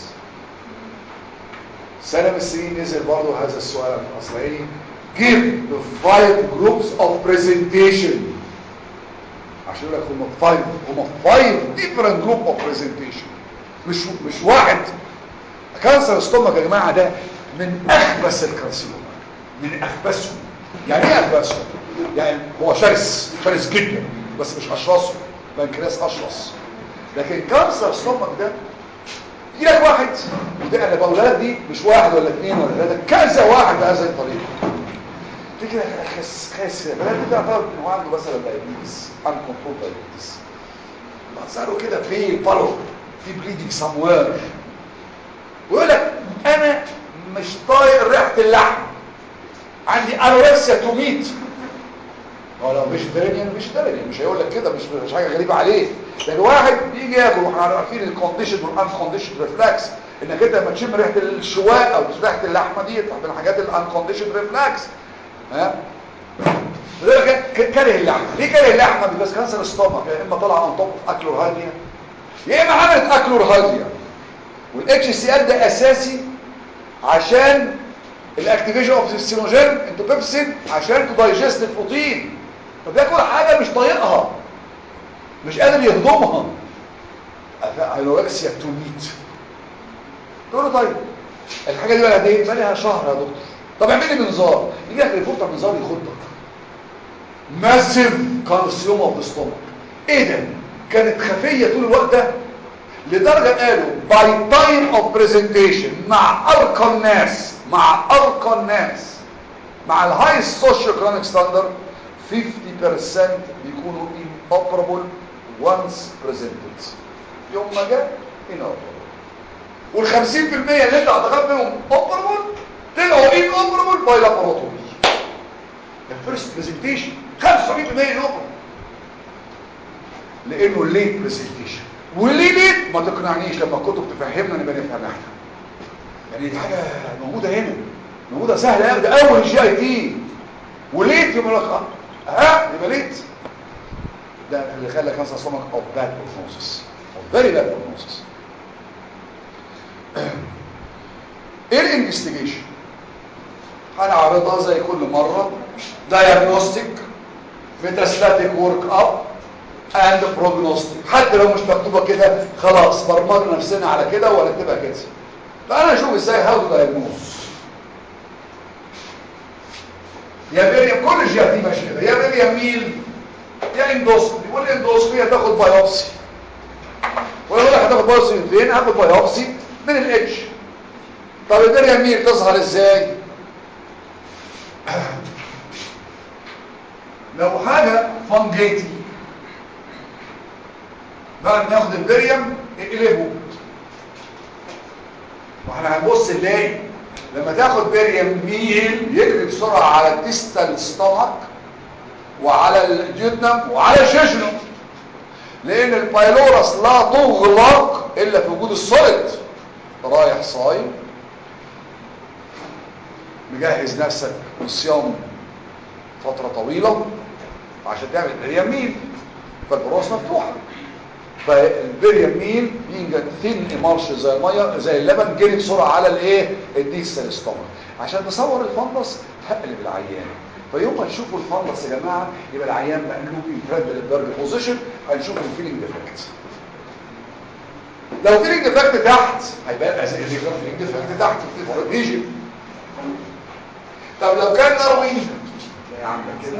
سنه من السنين نزل برضه هذا السؤال عن الاصلعيني give the five groups of presentation عشان يقول لك هم five هم five different group of presentation مش مش واحد كانسر ستومك يا جماعه ده من اخبث الكارسينوما من اخبثهم يعني ايه اخبثهم يعني هو شرس شرس جدا بس مش اشرسه بنكرياس اشرس لكن كانسر ستومك ده يجي لك واحد وده انا بقولها لك دي مش واحد ولا اثنين ولا ثلاثه كذا واحد بهذه الطريقه تيجي لك خاس خاس بلد ده تعرف ان هو عنده مثلا دايابيتس عنده كنترول دايابيتس منظره كده في فالو في بليدنج سموير ويقول لك انا مش طايق ريحه اللحم عندي انوركسيا توميت هو لو مش فيرينيان مش فيرينيان مش هيقول لك كده مش مش حاجه غريبه عليه لان واحد بيجي ياكل واحنا عارفين الكونديشن والان كونديشن ريفلكس انك انت لما تشم ريحه الشواء او ريحه اللحمه دي من الحاجات الان كونديشن ريفلكس ها كاره اللحمه ليه كاره اللحمه بس كانسر ستومك يا اما طلع من طب اكلورهاليا يا اما عملت اكلورهاليا والاتش سي ال ده اساسي عشان الاكتيفيشن اوف السينوجين انتو بيبسين عشان تدايجست البروتين فبياكل حاجه مش طايقها مش قادر يهضمها انوركسيا توميت تقول له طيب الحاجه دي بقى ايه بقى لها شهر يا دكتور طب اعمل لي منظار يجي لك ريبورت على منظار يخضك ماسيف كارسيوم اوف ذا ستومك ايه ده كانت خفيه طول الوقت ده لدرجه قالوا باي تايم اوف برزنتيشن مع ارقى الناس مع ارقى الناس مع الهاي سوشيال كرونيك ستاندرد 50% بيكونوا inoperable once presented يوم ما جاء inoperable وال 50% اللي انت اعتقد منهم operable طلعوا inoperable by laparatomy الفيرست برزنتيشن 75% inoperable لانه ليت برزنتيشن وليه ليه ما تقنعنيش لما كنتوا بتفهمنا نبقى نفهم احنا يعني دي حاجه موجوده هنا موجوده سهله قوي ده اول جي اي تي وليت يبقى لك ها يبقى ليت ده اللي خلى كانسر سtomach اوف باد بروجنوسيس اوف فيري باد بروجنوسيس ايه الانفستيجيشن هنعرضها زي كل مره دايجنوستيك ميتاستاتيك ورك اب اند بروجنوستيك حتى لو مش مكتوبه كده خلاص برمجنا نفسنا على كده ولا تبقى كده فانا اشوف ازاي هاو تو دايجنوز يا مريم كل الجهات دي ماشيه كده يا مريم ميل يا اندوسكوبي والاندوسكوبي هتاخد بايوبسي ويقول لك هتاخد بايوبسي من فين هاخد بايوبسي من الاتش طب المريم ميل تظهر ازاي لو حاجه فانجيتي بعد ناخد البريم اقلبه واحنا هنبص نلاقي لما تاخد بريم ميل يجري بسرعه على الديستال ستومك وعلى الجدنم وعلى الشجنم لان البايلورس لا تغلق الا في وجود السوليد رايح صايم مجهز نفسك للصيام فترة طويلة عشان تعمل بريمين فالبروس مفتوحة فالبريمين بينجا ثين امارش زي المية زي اللبن جري بسرعة على الايه الديستال ستومك عشان تصور الفندس تقلب العيان فيوم ما تشوفوا الفندس يا جماعة يبقى العيان مقلوب يترد للدرج بوزيشن هنشوف الفيلينج ديفكت لو فيلينج ديفكت تحت هيبقى زي فيلينج ديفكت تحت في يجي طب لو كان نروي زي عندك كده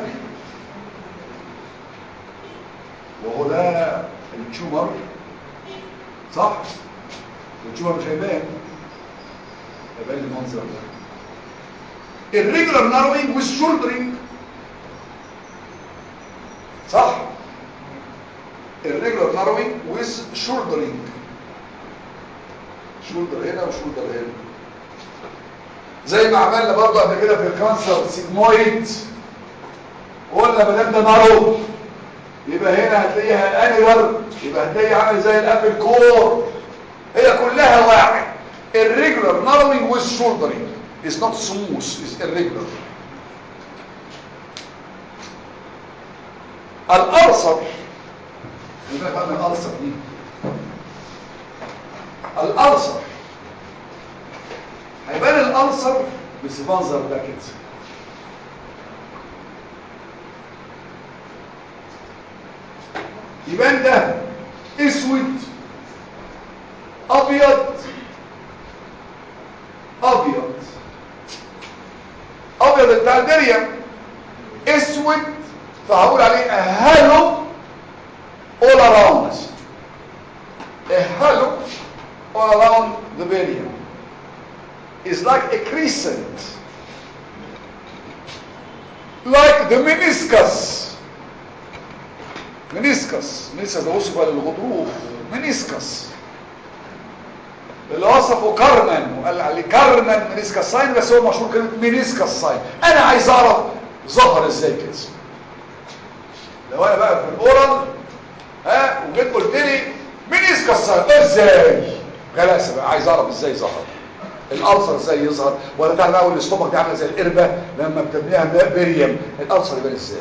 وهو ده التيومر صح التيومر مش هيبان هيبان المنظر ده الريجولار ناروينج ويز شولدرينج صح الريجولار ناروينج ويز شولدرينج شولدر هنا وشولدر هنا زي ما عملنا برضه قبل كده في الكانسر سيجمويد قلنا ما دام ده نارو يبقى هنا هتلاقيها انيلر يبقى هتلاقيها عامل زي الابل كور هي كلها واحد الريجولار ناروينج ويز شولدرينج is not smooth is irregular الأرصر يبقى فهم الأرصر دي الأرصر هيبان الألسر بسبانزر ده كده يبان ده اسود ابيض ابيض ابيض بتاع البريم اسود فهقول عليه هالو all around a halo all around the barium is like a crescent like the meniscus meniscus meniscus ده وصفه للغضروف meniscus اللي وصفه كارمان وقال عليه كارمان meniscus ساين بس هو مشهور كلمه meniscus ساين انا عايز اعرف ظهر ازاي كده لو انا بقى في الاورال ها وجيت قلت لي meniscus ساين ازاي غلاسه بقى عايز اعرف ازاي ظهر الالسر ازاي يظهر ولا تعرف بقى الاستومك دي عامله زي القربه لما بتبنيها بريم الالسر يبان ازاي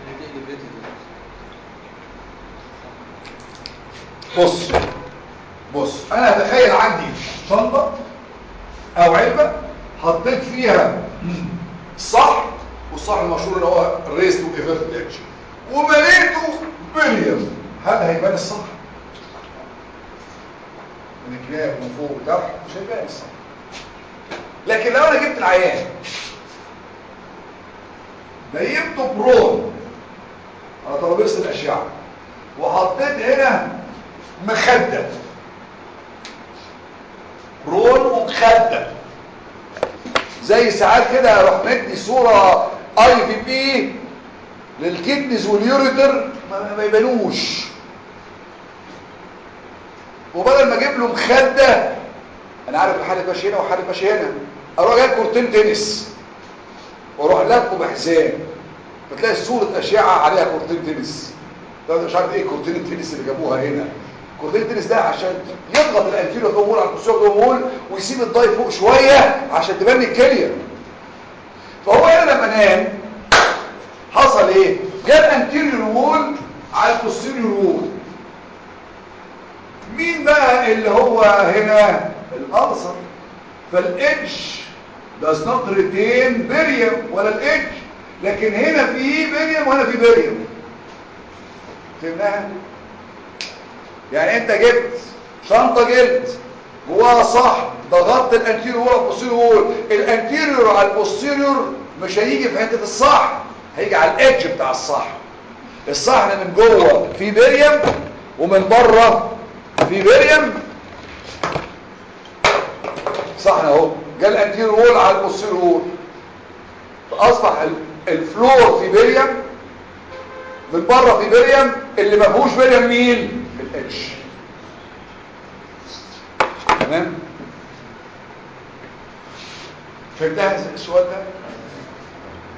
بص بص انا اتخيل عندي شنطه او علبه حطيت فيها الصح والصح المشهور اللي هو الريست وايفرت اتش ومليته بريم هل هيبان الصح من الكلاب من فوق وتحت مش هيبان الصح لكن لو انا جبت العيان نيمته برون على ترابيزه الاشعه وحطيت هنا مخده برون ومخده زي ساعات كده اروح مدي صوره اي في بي للكدنز واليوريتر ما يبانوش وبدل ما اجيب له مخده انا عارف الحاله ماشي هنا وحاله ماشي هنا اروح جايب كورتين تنس واروح لفه بحزام فتلاقي صوره اشعه عليها كورتين تنس ده مش عارف ايه كورتين التنس اللي جابوها هنا كورتين التنس ده عشان يضغط الانفيريور دومول على البوستيريور دومول ويسيب الضاي فوق شويه عشان تبني الكليه فهو هنا لما نام حصل ايه جاب انتيريور وول على البوستيريور وول مين بقى اللي هو هنا الألسر فالإدج does not retain barium ولا الإدج لكن هنا في barium وهنا في barium فهمناها يعني انت جبت شنطة جلد جواها صح ضغطت الانتيريور ولا البوستيريور الانتيريور على البوستيريور مش هيجي في حتة الصح هيجي على الإدج بتاع الصح الصحن من جوه في باريوم ومن بره في باريوم صحن اهو جاء الانتير وول على البوستير وول فاصبح الفلور في باريوم من بره في باريوم اللي ما فيهوش باريوم مين الاتش تمام فهمتها السؤال ده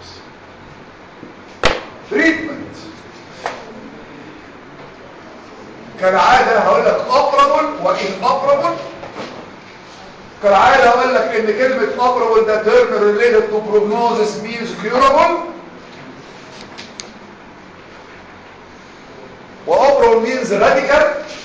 تريتمنت كالعادة هقول لك operable وإن operable كالعادة هقول لك ان كلمة operable ده term related to prognosis means curable وoperable means radical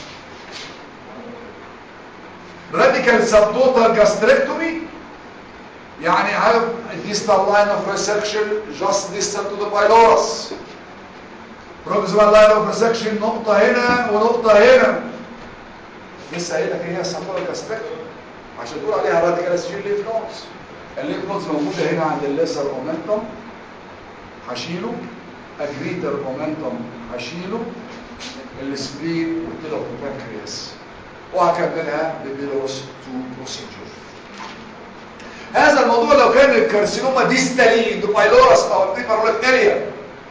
radical subtotal gastrectomy يعني have distal line of resection just distal to the pylorus proximal line of resection نقطة هنا ونقطة هنا لسه قايل لك ايه هي subtotal gastrectomy عشان تقول عليها راديكال سفير ليف نودز الليف نودز موجودة هنا عند الليسر اومنتم هشيله اجريتر اومنتم هشيله السبلين قلت له البنكرياس وهكملها ببيلوس تو بروسيجر هذا الموضوع لو كان الكارسينوما ديستالي اندو بايلورس او البيبرولكتيريا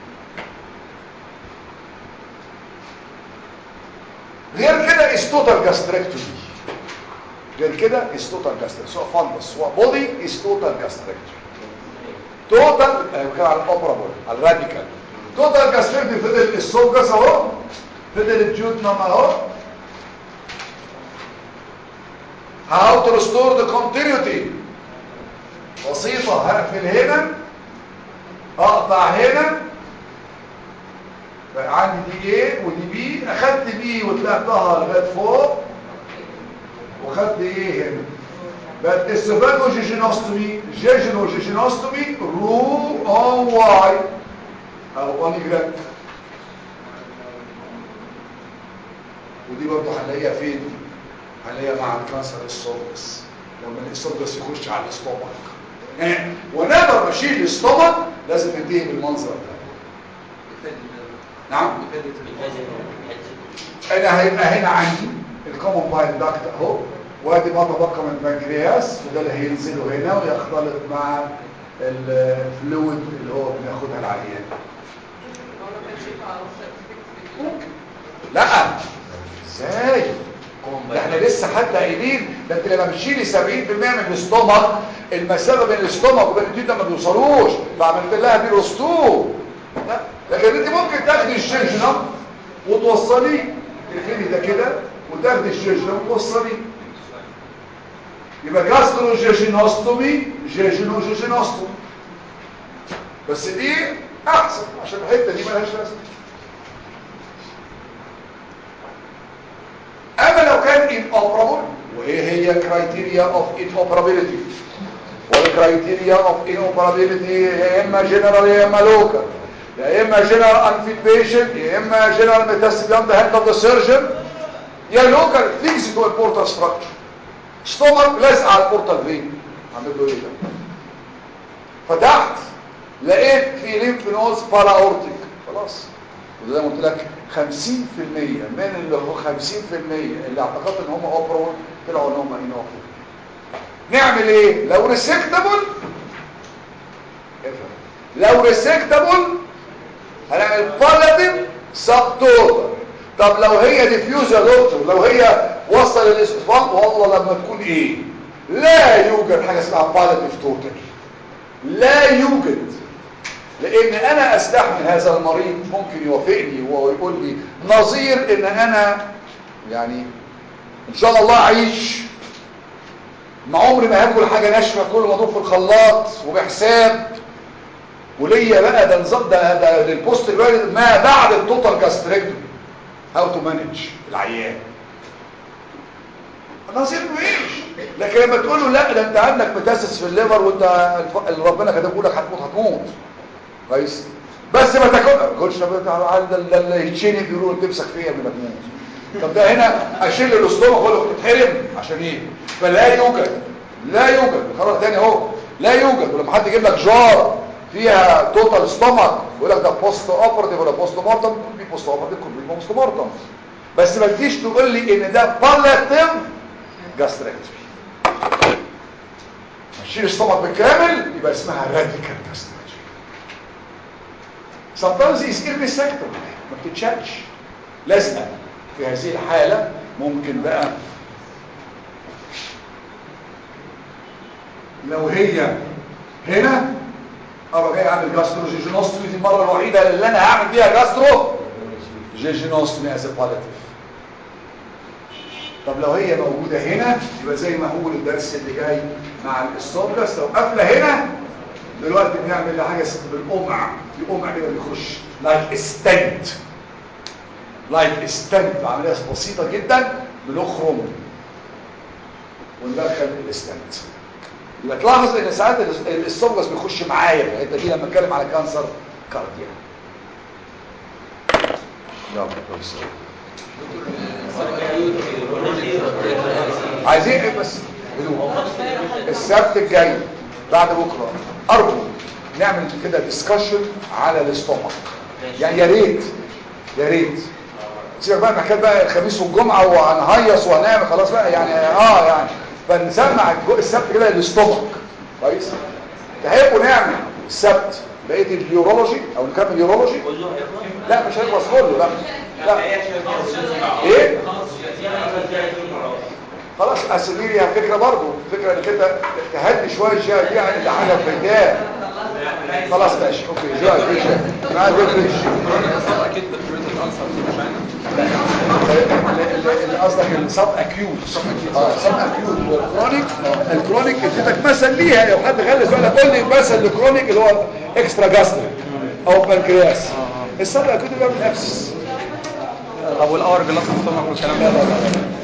غير كده استوتال جاستريكتومي غير كده استوتال جاستريكتومي سواء فندس سواء بودي استوتال جاستريكتومي توتال كده على الاوبرابول على الراديكال توتال جاستريكتومي فضل السوجس اهو فضل الجيوتنم اهو how to restore the continuity بسيطة هقفل هنا اقطع هنا بقى عندي دي ايه ودي بي اخدت بي وطلعتها لغايه فوق وخدت ايه هنا بقت استفادوا جيجينوستومي جيجينو جيجينوستومي رو اون واي او اون جراك ودي برضه هنلاقيها فين هنلاقيها مع الكانسر السوربس لما السوربس يخش على الاستومك ونقدر اشيل الاستومك لازم انتهي بالمنظر ده نعم انا هيبقى هنا عندي الكومن بايل داكت اهو وادي ما تبقى من البنكرياس وده اللي هينزلوا هنا ويختلط مع الفلويد اللي هو بناخدها العيان لا ازاي ده احنا لسه حتى قايلين ده انت لما بتشيلي 70% من الاستومك المسافه بين الاستومك وبين الجلد ما بيوصلوش فعملت لها بيروستو لا لكن انت ممكن تاخدي الجيجنم وتوصليه تقفلي ده كده وتاخدي الجيجنم وتوصليه يبقى جاسترو جيجينوستومي جيجينو جيجينوستومي بس دي احسن عشان الحته دي مالهاش لازمه اما لو كان inoperable وايه هي كرايتيريا اوف inoperability والكرايتيريا اوف inoperability يا اما جنرال يا اما لوكال يا اما جنرال انفيت بيشنت يا اما جنرال ميتاستيك اون ذا هاند اوف ذا سيرجن يا لوكال ثينكس تو البورتال ستراكشر ستومك لازق على البورتال فين عامل له ايه ده فتحت لقيت في ليمف نودز بارا اورتيك خلاص وزي ما قلت لك 50% من اللي هو 50% اللي اعتقدت ان هم اوبرول طلعوا ان هم انوبرول نعمل ايه لو ريسكتابل لو ريسكتابل هنعمل بالاتيف سبتوتال طب لو هي ديفيوز يا دكتور لو هي وصل الاستفاق والله لما تكون ايه لا يوجد حاجه اسمها بالاتيف توتال لا يوجد لان انا استحمل هذا المريض ممكن يوافقني ويقول لي نظير ان انا يعني ان شاء الله اعيش ما عمري ما هاكل حاجه ناشفه كل ما اضيف في الخلاط وبحساب وليا بقى ده نظام ده, ده للبوست الوارد ما بعد التوتال جاستريكتومي هاو تو مانج العيان نظير مفيش لكن لما تقول له لا ده انت عندك متاسس في الليفر وانت اللي ربنا كتبه لك هتموت هتموت كويس بس ما تاكلش ده اللي يتشني بيقولوا تمسك فيا من تموت طب ده هنا اشيل الاستومك اقول له تتحرم عشان ايه فلا يوجد لا يوجد خلاص تاني اهو لا يوجد ولما حد يجيب لك جار فيها توتال ستومك يقول لك ده بوست اوبرتيف ولا بوست مورتم كل بي بوست اوبرتيف كل بي بوست مورتم بس ما تجيش تقول لي ان ده بالاتيف جاستريكتومي اشيل الستومك بالكامل يبقى اسمها راديكال جاستريكتومي sometimes is irresectable ما بتتشالش لازقه في هذه الحالة ممكن بقى لو هي هنا ابقى جاي اعمل جاسترو جيجينوستومي دي المره الوحيده اللي انا هعمل فيها جاسترو جيجينوستومي از باليتيف طب لو هي موجودة هنا يبقى زي ما هو الدرس اللي جاي مع الاستوبلاس لو قافلة هنا دلوقتي بنعمل حاجة اسمها بالقمع القمع كده بيخش لايك استنت لايك استنت عملية بسيطة جدا بنخرم وندخل الاستنت يبقى تلاحظ ان ساعات الاستوبلاس بيخش معايا في الحته دي لما اتكلم على كانسر كارديا يلا كويس عايزين ايه بس هدوء السبت الجاي بعد بكره ارجو نعمل كده ديسكشن على الاستومك يعني يا ريت يا ريت سيبك بقى محكايه بقى الخميس والجمعه وهنهيص وهنعمل خلاص بقى يعني اه يعني فنسمع الجو- السبت كده الاستومك كويس تحبوا نعمل السبت بقيه اليورولوجي او نكمل اليورولوجي لا مش هيخلص كله لا لا ايه خلاص اسميري هي فكره برضه فكره انك انت تهدي شويه الشيء دي عن اللي حاجه في بيتها خلاص ماشي اوكي جاي في شيء ما تفرش اكيد بالفريد الانسر اللي قصدك السب اكيوت اه سب اكيوت والكرونيك الكرونيك اديتك مثل ليها لو حد غلس بقى قول لي مثل الكرونيك اللي هو اكسترا جاستريك او بنكرياس السب اكيوت بيعمل نفس طب والاور جلاس ستومك والكلام لا ده لا لا